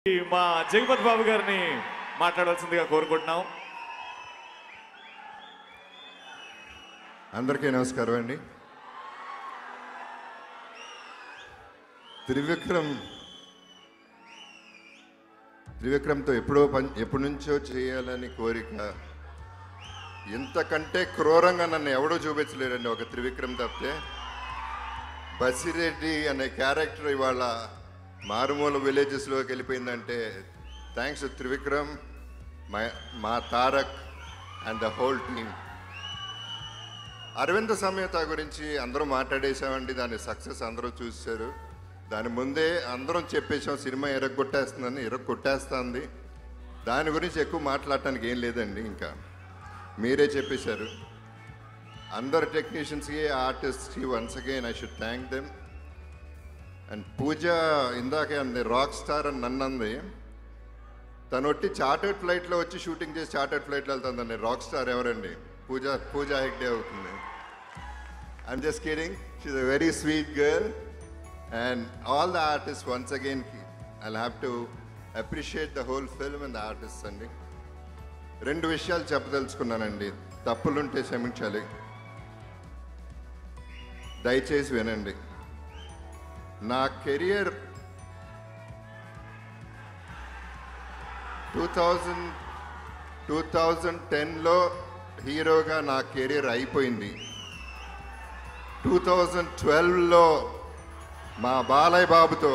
మా జగపత్ బాబు గారిని మాట్లాడాల్సిందిగా కోరుకుంటున్నాం అందరికీ నమస్కారం అండి త్రివిక్రమ్ త్రివిక్రమ్తో ఎప్పుడో పని ఎప్పటి నుంచో చేయాలని కోరిక ఇంతకంటే క్రూరంగా నన్ను ఎవడో చూపించలేడండి ఒక త్రివిక్రమ్ తప్పితే బసిరెడ్డి అనే క్యారెక్టర్ ఇవాళ మారుమూల విలేజెస్లోకి వెళ్ళిపోయిందంటే థ్యాంక్స్ త్రివిక్రమ్ మా మా Tarak and the whole team Aravinda Sametha గురించి అందరూ మాట్లాడేసామండి దాని సక్సెస్ అందరూ చూశారు దాని ముందే అందరం చెప్పేసాం సినిమా ఎరగొట్టేస్తుందని ఎరగొట్టేస్తుంది దాని గురించి ఎక్కువ మాట్లాడటానికి ఏం లేదండి ఇంకా మీరే చెప్పేశారు అందరు టెక్నీషియన్స్కి ఆర్టిస్ట్కి once again I should thank them and Pooja ఇందాకే అంది రాక్ స్టార్ అని నన్ను అంది తను వచ్చి చార్టర్డ్ ఫ్లైట్లో వచ్చి షూటింగ్ చేసి చార్టర్డ్ ఫ్లైట్లో వెళ్తుందండి రాక్ స్టార్ ఎవరండి పూజ పూజ హెగ్డే అవుతుంది I'm just kidding she's a very sweet girl and all the artist once again I have to appreciate the whole film and the artist అండి రెండు విషయాలు చెప్పదలుచుకున్నానండి తప్పులుంటే క్షమించాలి దయచేసి వినండి నా career two thousand two thousand టెన్లో హీరోగా నా కెరీర్ అయిపోయింది టూ థౌజండ్ ట్వెల్వ్లో మా బాలయ్య బాబుతో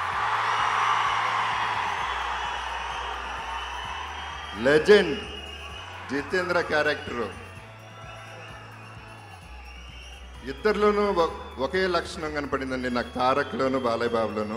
లెజెండ్ జితేంద్ర క్యారెక్టరు ఇద్దరిలోనూ ఒ- ఒకే లక్షణం కనపడిందండి నాకు తారక్లోను బాలయ్య బాబులోను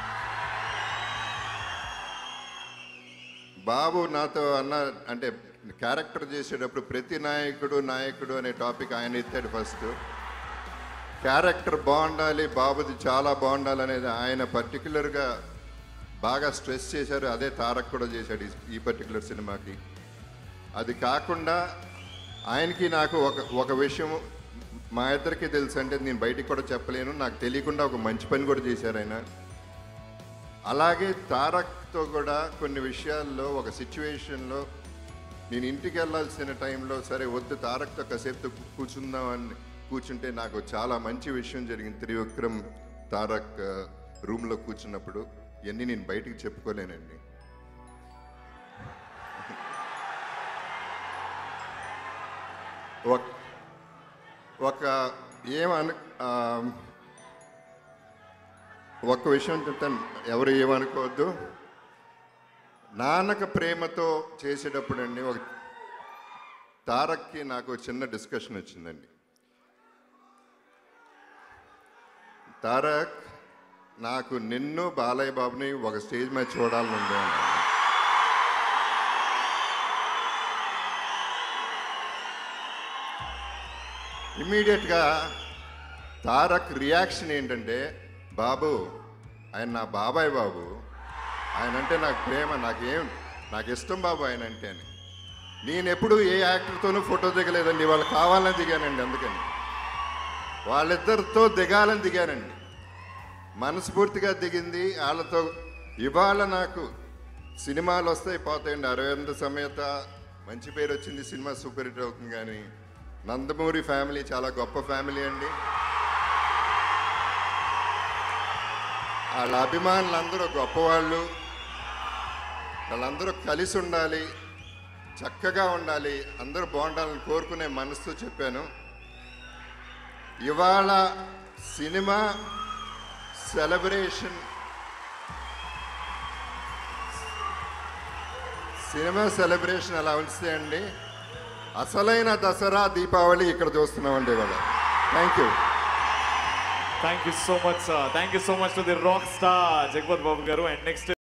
బాబు నాతో అన్న అంటే క్యారెక్టర్ చేసేటప్పుడు ప్రతి నాయకుడు నాయకుడు అనే టాపిక్ ఆయన ఎత్తాడు ఫస్ట్ క్యారెక్టర్ బాగుండాలి బాబుది చాలా బాగుండాలి అనేది ఆయన పర్టికులర్గా బాగా స్ట్రెస్ చేశారు అదే తారక్ కూడా చేశాడు ఈ- ఈ పర్టికులర్ సినిమాకి అది కాకుండా ఆయనకి నాకు ఒక ఒక విషయం మా ఇద్దరికి తెలుసు అంటే నేను బయటికి కూడా చెప్పలేను నాకు తెలియకుండా ఒక మంచి పని కూడా చేశారు ఆయన అలాగే తారక్తో కూడా కొన్ని విషయాల్లో ఒక సిచ్యువేషన్లో నేను ఇంటికి వెళ్ళాల్సిన టైంలో సరే వద్దు తారక్తో కాసేపు కూర్చుందామని కూర్చుంటే నాకు చాలా మంచి విషయం జరిగింది త్రివిక్రమ్ తారక్ ఆ, రూమ్లో కూర్చున్నప్పుడు ఇవన్నీ నేను బయటికి చెప్పుకోలేనండి ఒక ఒక ఏమను ఆ, ఒక్క విషయం చెప్తాను ఎవరు ఏమనుకోవద్దు నాన్నక ప్రేమతో చేసేటప్పుడు అండి ఒక తారక్కి నాకు చిన్న డిస్కషన్ వచ్చిందండి తారక్ నాకు నిన్ను బాలయ్య బాబుని ఒక స్టేజ్ మీద చూడాలని ఉంది అన్నాడు. ఇమ్మీడియట్గా తారక్ రియాక్షన్ ఏంటంటే బాబు ఆయన నా బాబాయ్ బాబు ఆయన అంటే నాకు ప్రేమ నాకేం నాకు ఇష్టం బాబు ఆయన అంటే అని నేను ఎప్పుడు ఏ యాక్టర్తోనూ ఫోటో దిగలేదండి వాళ్ళు కావాలని దిగానండి అందుకని వాళ్ళిద్దరితో దిగాలని దిగానండి మనస్ఫూర్తిగా దిగింది వాళ్ళతో ఇవాళ నాకు సినిమాలు వస్తాయి పోతాయండి అరవింద సమేత మంచి పేరు వచ్చింది సినిమా సూపర్ హిట్ అవుతుంది కానీ నందమూరి ఫ్యామిలీ చాలా గొప్ప ఫ్యామిలీ అండి వాళ్ళ అభిమానులందరూ గొప్పవాళ్ళు వాళ్ళందరూ కలిసి ఉండాలి చక్కగా ఉండాలి అందరూ బాగుండాలని కోరుకునే మనసుతో చెప్పాను ఇవాళ సినిమా సెలబ్రేషన్ సినిమా సెలబ్రేషన్ అలా ఉంచితే అండి అసలైన దసరా దీపావళి ఇక్కడ చూస్తున్నామండి ఇవాళ thank you thank you so much thank you so much to the rock star Jagapathi Babu గారు అండ్ నెక్స్ట్